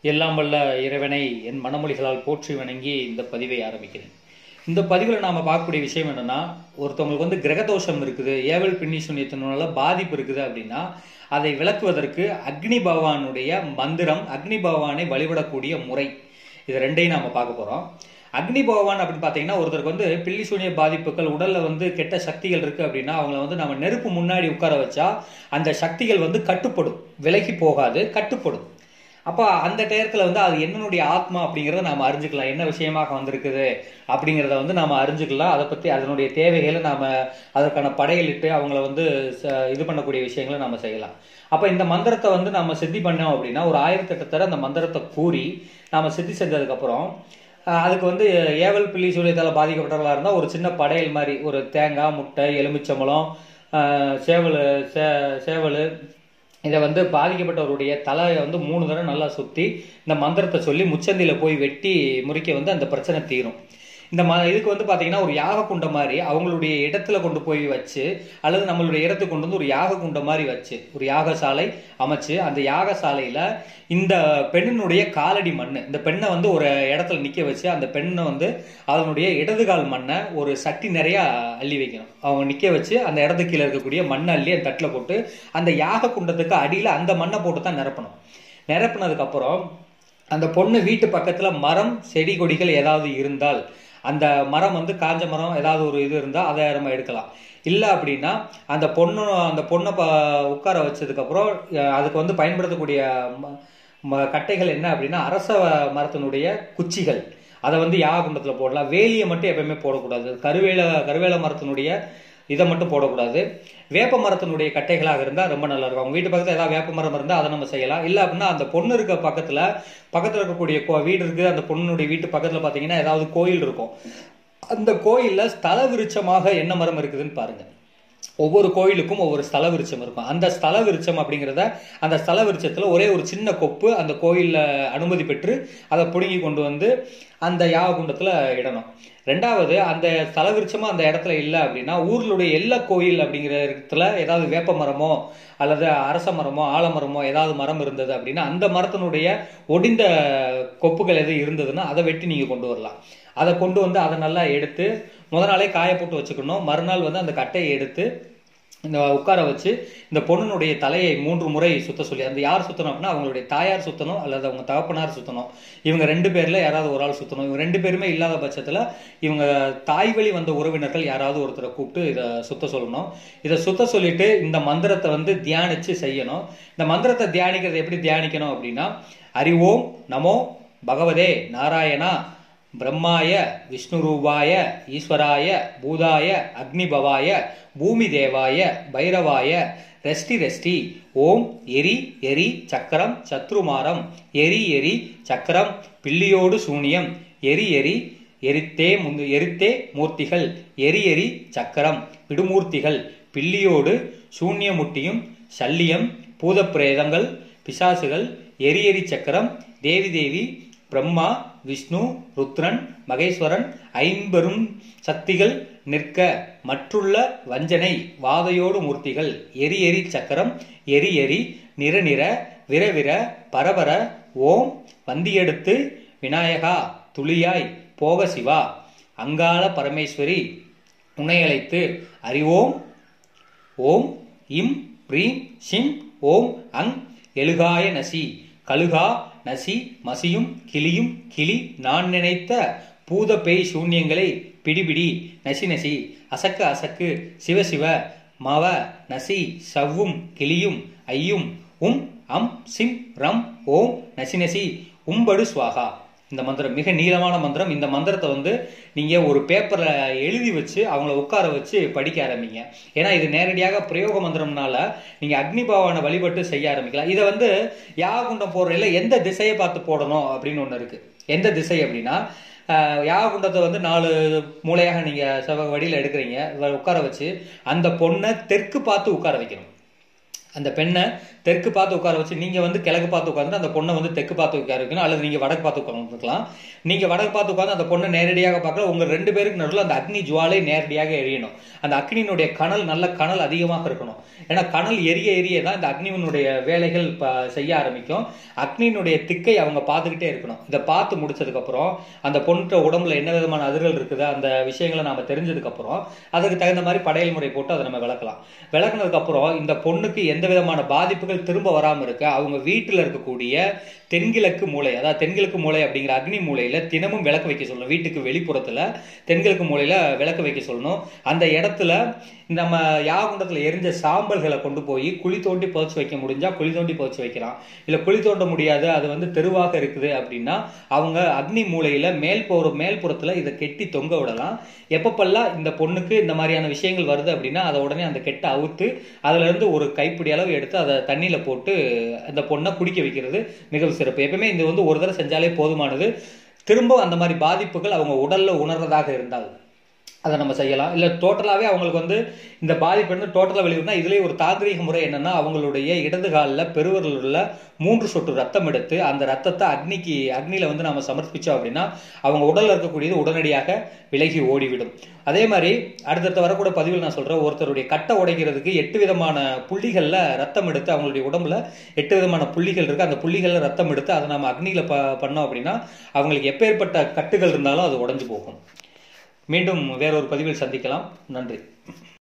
எல்லாம் வல்ல இறைவனை என் மனமொழிகளால் போற்றி வணங்கி இந்த பதிவை ஆரம்பிக்கிறேன் இந்த பதிவில் நாம் பார்க்கக்கூடிய விஷயம் என்னன்னா ஒருத்தவங்களுக்கு வந்து கிரகதோஷம் இருக்குது ஏவல் பின்னி சூன்யத்தினால பாதிப்பு இருக்குது அப்படின்னா அதை விளக்குவதற்கு அக்னி பகவானுடைய மந்திரம் அக்னி பகவானை வழிபடக்கூடிய முறை இது ரெண்டையும் நாம பார்க்க போறோம் அக்னி பகவான் அப்படின்னு பார்த்தீங்கன்னா ஒருத்தருக்கு வந்து பில்லி சூனிய பாதிப்புகள் உடல்ல வந்து கெட்ட சக்திகள் இருக்கு அப்படின்னா அவங்கள வந்து நம்ம நெருப்பு முன்னாடி உட்கார வச்சா அந்த சக்திகள் வந்து கட்டுப்படும் விலகி போகாது கட்டுப்படும் அப்போ அந்த டயத்தில் வந்து அது என்னனுடைய ஆத்மா அப்படிங்கிறத நாம் அறிஞ்சுக்கலாம் என்ன விஷயமாக வந்திருக்குது அப்படிங்கிறத வந்து நாம் அறிஞ்சுக்கலாம் அதை பற்றி அதனுடைய தேவைகளை நாம் அதற்கான படையலிட்டு அவங்கள வந்து ச- இது பண்ணக்கூடிய விஷயங்களை நம்ம செய்யலாம் அப்போ இந்த மந்திரத்தை வந்து நம்ம சித்தி பண்ணோம் அப்படின்னா ஒரு ஆயிரத்தெட்டு தடவை அந்த மந்திரத்தை கூறி நாம் சித்தி செஞ்சதுக்கப்புறம் அஹ் அதுக்கு வந்து ஏவல் பிள்ளி சூரியத்தால் பாதிக்கப்பட்டவர்களாக இருந்தால் ஒரு சின்ன படையல் மாதிரி ஒரு தேங்காய் முட்டை எலுமிச்சம்பழம் அஹ் சேவல் சே சேவல் இதை வந்து பாதிக்கப்பட்டவருடைய தலையை வந்து மூணு தடவை நல்லா சுற்றி இந்த மந்திரத்தை சொல்லி முச்சந்தியில் போய் வெட்டி முறிக்க வந்து அந்த பிரச்சனை தீரும் இந்த ம இதுக்கு வந்து பார்த்தீங்கன்னா ஒரு யாக குண்டம் மாதிரி அவங்களுடைய இடத்துல கொண்டு போய் வச்சு அல்லது நம்மளுடைய இடத்துக்கு கொண்டு வந்து ஒரு யாக குண்டம் மாதிரி வச்சு ஒரு யாகசாலை அமைச்சு அந்த யாகசாலையில் இந்த பெண்ணினுடைய காலடி மண் இந்த பெண்ணை வந்து ஒரு இடத்துல நிற்க வச்சு அந்த பெண்ணை வந்து அதனுடைய இடதுகால் மண்ணை ஒரு சட்டி நிறைய அள்ளி வைக்கணும் அவங்க நிற்க வச்சு அந்த இடத்துக்கு கீழே இருக்கக்கூடிய மண்ணை அள்ளி அந்த தட்டில் போட்டு அந்த யாக குண்டத்துக்கு அடியில் அந்த மண்ணை போட்டு தான் நிரப்பணும் நிரப்புனதுக்கு அப்புறம் அந்த பொண்ணு வீட்டு பக்கத்துல மரம் செடி கொடிகள் ஏதாவது இருந்தால் அந்த மரம் வந்து காஞ்ச மரம் ஏதாவது ஒரு இது இருந்தால் அதை நம்ம எடுக்கலாம் இல்லை அப்படின்னா அந்த பொண்ணு அந்த பொண்ணை ப உட்கார வச்சதுக்கப்புறம் அஹ், அதுக்கு வந்து பயன்படுத்தக்கூடிய ம- ம- கட்டைகள் என்ன அப்படின்னா அரச மரத்தினுடைய குச்சிகள் அதை வந்து யாகுண்டத்தில் போடலாம் வேலியை மட்டும் எப்பயுமே போடக்கூடாது கருவேல கருவேல மரத்தினுடைய இதை மட்டும் போடக்கூடாது வேப்ப மரத்தினுடைய கட்டைகளாக இருந்தால் ரொம்ப நல்லா இருக்கும் அவங்க வீட்டு பக்கத்தில் ஏதாவது வேப்ப மரம் இருந்தால் அதை நம்ம செய்யலாம் இல்லை அப்படின்னா அந்த பொண்ணு இருக்க பக்கத்தில் பக்கத்தில் இருக்கக்கூடிய கோ- வீடு இருக்குது அந்த பொண்ணுடைய வீட்டு பக்கத்தில் பார்த்தீங்கன்னா ஏதாவது கோயில் இருக்கும் அந்த கோயிலில் ஸ்தல விருட்சமாக என்ன மரம் இருக்குதுன்னு பாருங்க ஒவ்வொரு கோயிலுக்கும் ஒவ்வொரு ஸ்தல விருட்சம் இருக்கும் அந்த ஸ்தல விருட்சம் அப்படிங்கிறத அந்த ஸ்தல விருட்சத்தில் ஒரே ஒரு சின்ன கொப்பு அந்த கோயிலில் அனுமதி பெற்று அதை பிடுங்கி கொண்டு வந்து அந்த யாககுண்டத்தில் இடணும் ரெண்டாவது அந்த ஸ்தல விருட்சமும் அந்த இடத்துல இல்லை அப்படின்னா ஊர்களுடைய எல்லா கோயில் அப்படிங்கிற இடத்துல ஏதாவது வேப்ப மரமோ அல்லது அரச மரமோ ஆலமரமோ ஏதாவது மரம் இருந்தது அப்படின்னா அந்த மரத்தினுடைய ஒடிந்த கொப்புகள் எது இருந்ததுன்னா அதை வெட்டி நீங்கள் கொண்டு வரலாம் அதை கொண்டு வந்து அதை நல்லா எடுத்து முத நாளே காய போட்டு வச்சுக்கணும் மறுநாள் வந்து அந்த கட்டையை எடுத்து இந்த உட்கார வச்சு இந்த பொண்ணுனுடைய தலையை மூன்று முறை சுத்த சொல்லி அந்த யார் சுத்தணும் அப்படின்னா அவங்களுடைய தாயார் சுத்தணும் அல்லது அவங்க தகப்பனார் சுத்தணும் இவங்க ரெண்டு பேர்ல யாராவது ஒரு ஆள் சுத்தணும் இவங்க ரெண்டு பேருமே இல்லாத பட்சத்துல இவங்க தாய் வழி வந்த உறவினர்கள் யாராவது ஒருத்தரை கூப்பிட்டு இதை சுத்த சொல்லணும் இதை சுத்த சொல்லிட்டு இந்த மந்திரத்தை வந்து தியானிச்சு செய்யணும் இந்த மந்திரத்தை தியானிக்கிறது எப்படி தியானிக்கணும் அப்படின்னா அறிவோம் நமோ பகவதே நாராயணா பிரம்மாய விஷ்ணுரூபாய ஈஸ்வராய பூதாய அக்னிபவாய பூமி தேவாய பைரவாய ரெஸ்டி ரெஸ்டி ஓம் எரி எரி சக்கரம் சத்ருமாரம் எரி எரி சக்கரம் பில்லியோடு சூனியம் எரி எரி எரித்தே முந்து எரித்தே மூர்த்திகள் எரி எரி சக்கரம் விடுமூர்த்திகள் பில்லியோடு சூன்யமுட்டியும் சல்லியம் பூதப்பிரேதங்கள் பிசாசுகள் எரி எரி சக்கரம் தேவி தேவி பிரம்மா விஷ்ணு ருத்ரன் மகேஸ்வரன் ஐம்பெரும் சக்திகள் நிற்க மற்றுள்ள வஞ்சனை வாதையோடு மூர்த்திகள் எரி எரி சக்கரம் எரி எரி நிற நிற விரவிர பரபர ஓம் வந்தியெடுத்து விநாயகா துளியாய் போக சிவா அங்காள பரமேஸ்வரி உன்னை அழைத்து அறிவோம் ஓம் இம் ப்ரீம் ஷிம் ஓம் அங் எழுகாய நசி கழுகா நசி மசியும் கிளியும் கிளி நான் நினைத்த பூத பேய் சூன்யங்களை பிடிபிடி நசி நசி அசக்கு அசக்கு சிவ சிவ மவ நசி சவ்வும் கிளியும் ஐயும் உம் அம் சிம் ரம் ஓம் நசி நசி உம்படு ஸ்வாகா இந்த மந்திரம் மிக நீளமான மந்திரம் இந்த மந்திரத்தை வந்து நீங்க ஒரு பேப்பர்ல எழுதி வச்சு அவங்கள உட்கார வச்சு படிக்க ஆரம்பிங்க ஏன்னா இது நேரடியாக பிரயோக மந்திரம்னால நீங்க அக்னி பகவானை வழிபட்டு செய்ய ஆரம்பிக்கலாம் இதை வந்து யாகுண்டம் போடுறதுல எந்த திசையை பார்த்து போடணும் அப்படின்னு ஒன்று இருக்கு எந்த திசை அப்படின்னா ஆஹ், யாககுண்டத்தை வந்து நாலு மூலையாக நீங்க செவ்வக வடியில் எடுக்கிறீங்க இவ உட்கார வச்சு அந்த பொண்ணை தெற்கு பார்த்து உட்கார வைக்கணும் அந்த பெண்ணை தெற்கு பார்த்து உட்கார வச்சு நீங்க வந்து கிழக்கு பார்த்து உட்காந்து அந்த பொண்ணை வந்து தெற்கு பார்த்து உட்கார வைக்கணும் அல்லது நீங்க வடக்கு பார்த்து உட்காந்துருக்கலாம் நீங்க வடக்கு பார்த்து உட்காந்து அந்த பொண்ணை நேரடியாக பார்க்கல உங்க ரெண்டு பேருக்கு நடுவில் அந்த அக்னி ஜுவாலை நேரடியாக எரியணும் அந்த அக்னியினுடைய கனல் நல்ல கனல் அதிகமாக இருக்கணும் ஏன்னா கனல் எரிய எரிய தான் இந்த அக்னியினுடைய வேலைகள் ப- செய்ய ஆரம்பிக்கும் அக்னியினுடைய திக்கை அவங்க பார்த்துக்கிட்டே இருக்கணும் இதை பார்த்து முடிச்சதுக்கு அப்புறம் அந்த பொண்ணு உடம்புல என்ன விதமான அதிர்கள் இருக்குது அந்த விஷயங்களை நாம தெரிஞ்சதுக்கு அப்புறம் அதுக்கு தகுந்த மாதிரி படையல் முறை போட்டு அதை நம்ம விளக்கலாம் விளக்குனதுக்கு அப்புறம் இந்த பொண்ணுக்கு எந்த விதமான பாதிப்புகள் திரும்ப வராம இருக்க அவங்க வீட்டுல இருக்கக்கூடிய தென்கிழக்கு மூலை அதாவது தென்கிழக்கு மூலை அப்படிங்கிற அக்னி மூலையில தினமும் விளக்கு வைக்க சொல்லணும் வீட்டுக்கு வெளிப்புறத்துல தென்கிழக்கு மூலையில விளக்கு வைக்க சொல்லணும் அந்த இடத்துல நம்ம யாகுண்டத்துல எரிஞ்ச சாம்பல்களை கொண்டு போய் குழி தோண்டி புதைச்சு வைக்க முடிஞ்சா குழி தோண்டி புதைச்சு வைக்கலாம் இல்ல குழி தோண்ட முடியாது அது வந்து தெருவாக இருக்குது அப்படின்னா அவங்க அக்னி மூலையில மேல் போற மேல்புறத்துல இதை கெட்டி தொங்க விடலாம் எப்பப்பெல்லாம் இந்த பொண்ணுக்கு இந்த மாதிரியான விஷயங்கள் வருது அப்படின்னா அதை உடனே அந்த கெட்டை அவுத்து அதுல இருந்து ஒரு கைப்பிடி அளவு எடுத்து அதை தண்ணியில போட்டு அந்த பொண்ணை குடிக்க வைக்கிறது மிகவும் சிறப்பு எப்பவுமே இது வந்து ஒரு தடவை செஞ்சாலே போதுமானது திரும்ப அந்த மாதிரி பாதிப்புகள் அவங்க உடல்ல உணர்றதாக இருந்தால் அதை நம்ம செய்யலாம் இல்லை டோட்டலாகவே அவங்களுக்கு வந்து இந்த பாதிப்பு வந்து டோட்டலாக வெளியிருந்தா இதுலேயே ஒரு தாந்திரீக முறை என்னன்னா அவங்களுடைய இடது காலில் பெருவரில் உள்ள மூன்று சொட்டு ரத்தம் எடுத்து அந்த ரத்தத்தை அக்னிக்கு அக்னியில் வந்து நம்ம சமர்ப்பிச்சோம் அப்படின்னா அவங்க உடல்ல இருக்கக்கூடியது உடனடியாக விலகி ஓடிவிடும் அதே மாதிரி அடுத்தடுத்த வரக்கூட பதிவில் நான் சொல்றேன் ஒருத்தருடைய கட்டை உடைக்கிறதுக்கு எட்டு விதமான புள்ளிகளில் ரத்தம் எடுத்து அவங்களுடைய உடம்புல எட்டு விதமான புள்ளிகள் இருக்கு அந்த புள்ளிகளில் ரத்தம் எடுத்து அதை நம்ம அக்னியில் ப பண்ணோம் அப்படின்னா அவங்களுக்கு எப்பேற்பட்ட கட்டுகள் இருந்தாலும் அது உடைஞ்சு போகும் மீண்டும் வேறொரு பதிவில் சந்திக்கலாம் நன்றி